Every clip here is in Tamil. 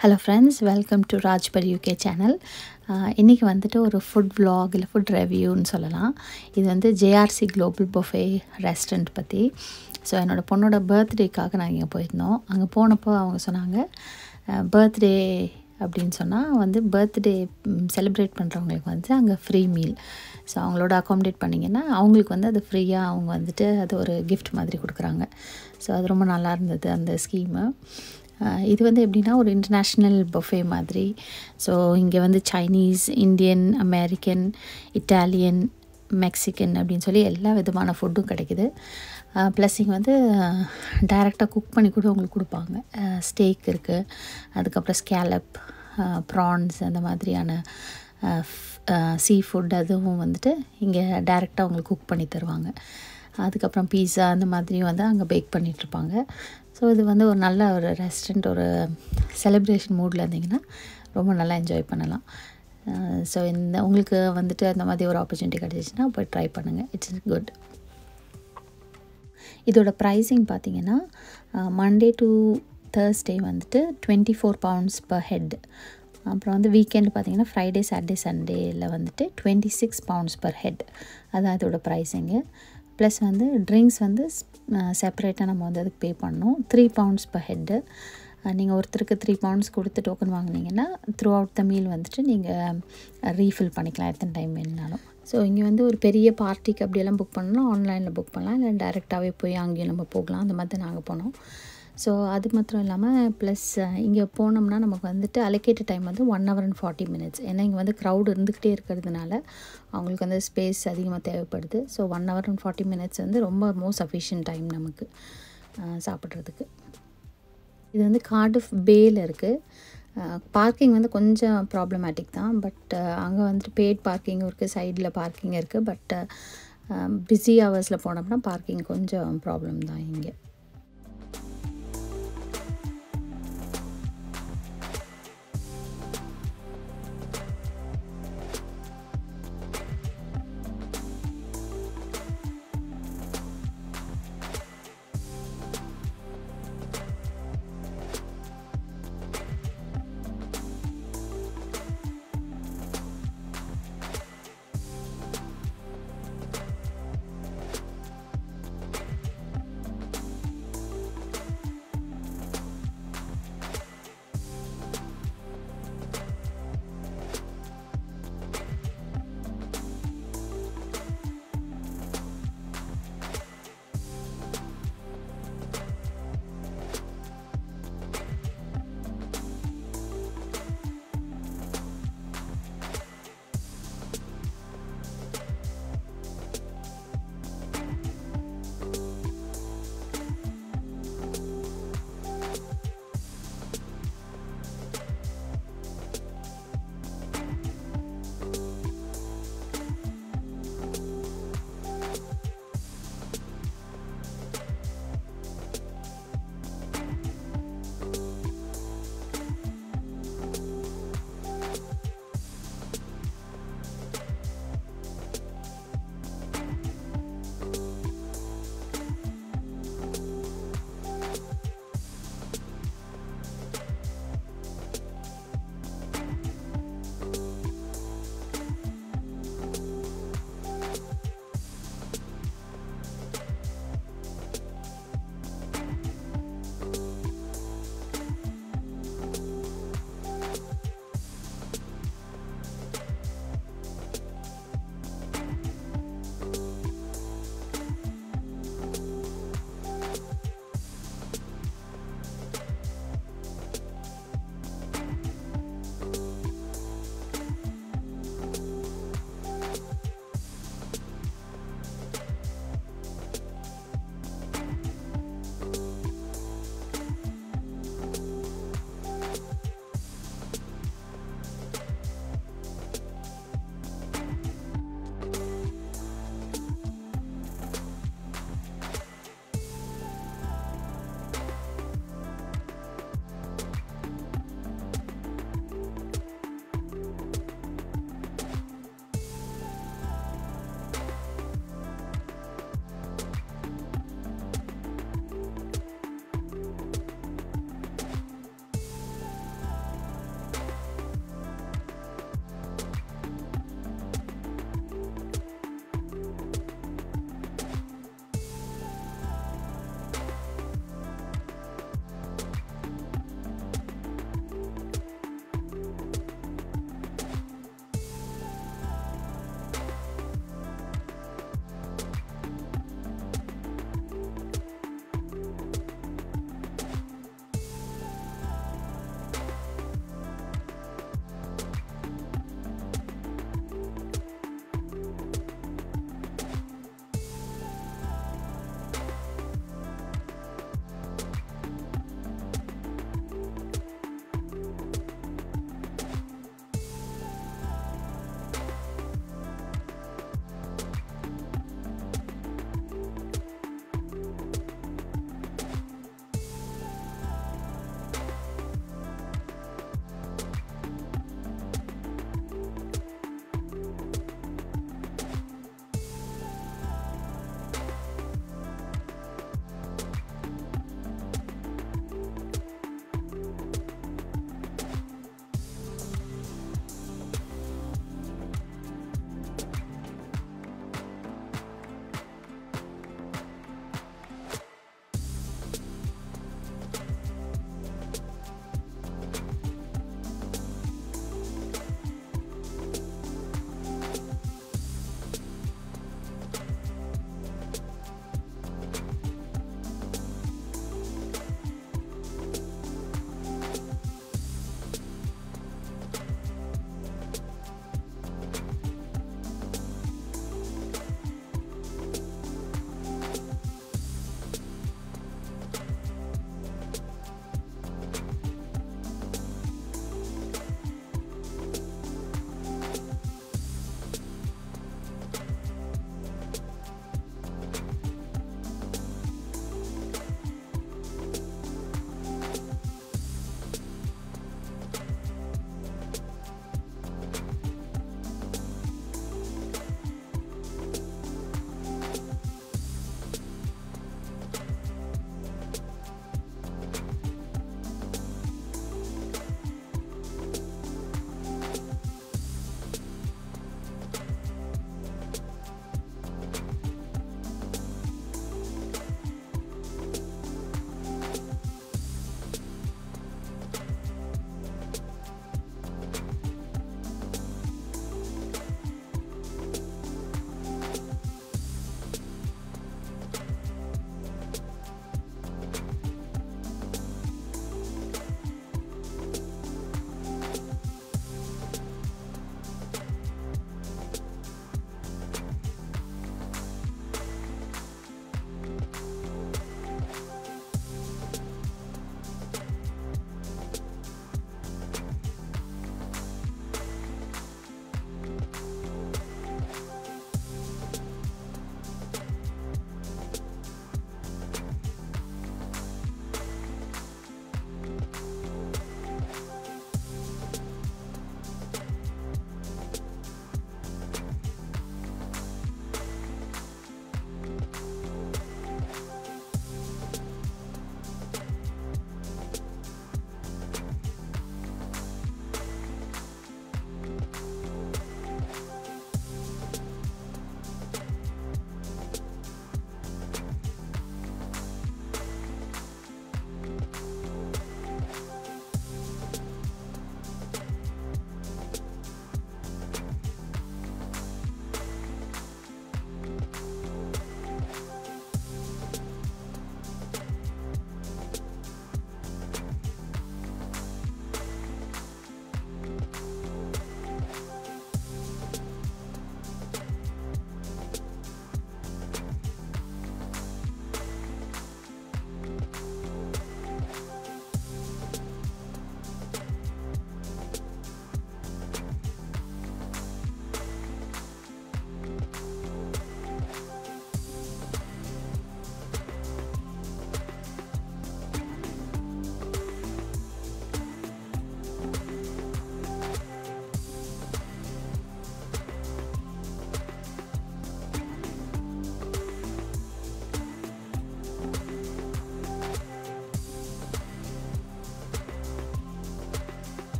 hello friends welcome to Rajbar UK channel இன்றைக்கி வந்துட்டு ஒரு ஃபுட் vlog இல்லை ஃபுட் ரெவ்யூன்னு சொல்லலாம் இது வந்து ஜேஆர்சி குளோபல் பொஃபே ரெஸ்டாரண்ட் பற்றி ஸோ என்னோடய பொண்ணோட பர்த்டேக்காக நாங்கள் இங்கே போயிருந்தோம் அங்கே போனப்போ அவங்க சொன்னாங்க பர்த்டே அப்படின்னு சொன்னால் வந்து பர்த்டே செலிப்ரேட் பண்ணுறவங்களுக்கு வந்து அங்கே ஃப்ரீ மீல் ஸோ அவங்களோட அக்காமடேட் பண்ணிங்கன்னா அவங்களுக்கு வந்து அது ஃப்ரீயாக அவங்க வந்துட்டு அது ஒரு கிஃப்ட் மாதிரி கொடுக்குறாங்க ஸோ அது ரொம்ப நல்லா இருந்தது அந்த ஸ்கீமு இது வந்து எப்படின்னா ஒரு இன்டர்நேஷ்னல் பஃபே மாதிரி ஸோ இங்கே வந்து Chinese Indian American Italian Mexican அப்படின்னு சொல்லி எல்லா விதமான ஃபுட்டும் கிடைக்குது ப்ளஸ் இங்கே வந்து டைரெக்டாக குக் பண்ணி கூட உங்களுக்கு கொடுப்பாங்க ஸ்டேக் இருக்குது அதுக்கப்புறம் ஸ்கேலப் ப்ரான்ஸ் அந்த மாதிரியான சீ ஃபுட் அதுவும் வந்துட்டு இங்கே டைரெக்டாக உங்களுக்கு குக் பண்ணி தருவாங்க அதுக்கப்புறம் பீஸா அந்த மாதிரியும் வந்து அங்கே பேக் பண்ணிகிட்ருப்பாங்க ஸோ இது வந்து ஒரு நல்ல ஒரு ரெஸ்டாரண்ட் ஒரு செலிப்ரேஷன் மூடில் இருந்தீங்கன்னா ரொம்ப நல்லா என்ஜாய் பண்ணலாம் ஸோ இந்த உங்களுக்கு வந்துட்டு அந்த மாதிரி ஒரு ஆப்பர்ச்சுனிட்டி கிடச்சிச்சின்னா போய் ட்ரை பண்ணுங்கள் இட்ஸ் குட் இதோட ப்ரைஸிங் பார்த்தீங்கன்னா மண்டே டு தேர்ஸ்டே வந்துட்டு twenty four pounds per head அப்புறம் வந்து வீக்கெண்ட் பார்த்தீங்கன்னா ஃப்ரைடே சாட்டர்டே சண்டேயில் வந்துட்டு twenty six pounds per head அதான் இதோட ப்ரைஸிங்கு ப்ளஸ் வந்து ட்ரிங்க்ஸ் வந்து செப்பரேட்டாக நம்ம வந்து அதுக்கு பே பண்ணணும் த்ரீ பவுண்ட்ஸ் பர் ஹெட்டு நீங்கள் ஒருத்தருக்கு த்ரீ பவுண்ட்ஸ் கொடுத்து டோக்கன் வாங்கினீங்கன்னா த்ரூ அவுட் த மீல் வந்துட்டு நீங்கள் ரீஃபில் பண்ணிக்கலாம் எத்தனை டைம் வேணுனாலும் ஸோ இங்கே வந்து ஒரு பெரிய பார்ட்டிக்கு அப்படியெல்லாம் புக் பண்ணலாம் ஆன்லைனில் புக் பண்ணலாம் இல்லை டேரெக்டாகவே போய் அங்கேயும் நம்ம போகலாம் அந்த மாதிரி நாங்கள் போனோம் ஸோ அது மாத்திரம் இல்லாமல் ப்ளஸ் இங்கே போனோம்னா நமக்கு வந்துட்டு அலோகேட்டட் டைம் வந்து one hour and forty minutes ஏன்னா இங்கே வந்து க்ரௌட் இருந்துக்கிட்டே இருக்கிறதுனால அவங்களுக்கு வந்து ஸ்பேஸ் அதிகமாக தேவைப்படுது so one hour and forty minutes வந்து ரொம்ப மோஸ்ட் சஃபிஷியன்ட் டைம் நமக்கு சாப்பிட்றதுக்கு இது வந்து கார்டிஃப் பேயில் இருக்குது பார்க்கிங் வந்து கொஞ்சம் ப்ராப்ளமேட்டிக் தான் பட் அங்கே வந்துட்டு பெய்ட் பார்க்கிங்கும் இருக்குது சைடில் பார்க்கிங் இருக்குது பட் பிஸி ஹவர்ஸில் போனோம்னா பார்க்கிங் கொஞ்சம் ப்ராப்ளம் தான் இங்கே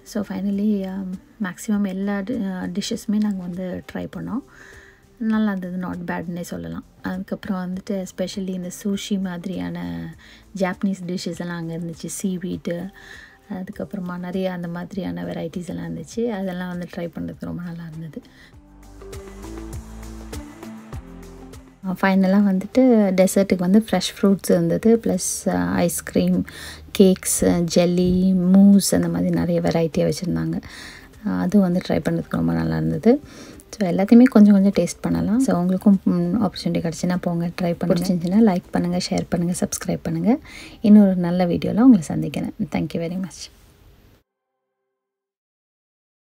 ஸோ ஃபைனலி மேக்ஸிமம் எல்லா டிஷ்ஷஸுமே நாங்கள் வந்து ட்ரை பண்ணோம் நல்லா இருந்தது நாட் பேட்னே சொல்லலாம் அதுக்கப்புறம் வந்துட்டு எஸ்பெஷலி இந்த சூஷி மாதிரியான ஜாப்பனீஸ் டிஷ்ஷஸ் எல்லாம் அங்கே இருந்துச்சு சீவீட்டு அதுக்கப்புறமா நிறைய அந்த மாதிரியான வெரைட்டிஸ் எல்லாம் இருந்துச்சு அதெல்லாம் வந்து ட்ரை பண்ணுறதுக்கு ரொம்ப நல்லா இருந்தது ஃபைனலாக வந்துட்டு டெசர்ட்டுக்கு வந்து ஃப்ரெஷ் ஃப்ரூட்ஸ் இருந்தது plus ice cream cakes jelly mousse அந்த மாதிரி நிறைய வெரைட்டியாக வச்சுருந்தாங்க அதுவும் வந்து ட்ரை பண்ணுறதுக்கு ரொம்ப நல்லா இருந்தது ஸோ எல்லாத்தையுமே கொஞ்சம் கொஞ்சம் டேஸ்ட் பண்ணலாம் ஸோ உங்களுக்கும் ஆப்பர்ச்சுனிட்டி கிடச்சின்னா போங்க ட்ரை பண்ணி பிடிச்சிருந்துச்சின்னா லைக் பண்ணுங்கள் ஷேர் பண்ணுங்கள் சப்ஸ்கிரைப் பண்ணுங்கள் இன்னொரு நல்ல வீடியோவில் உங்களை சந்திக்கிறேன் தேங்க்யூ வெரி மச்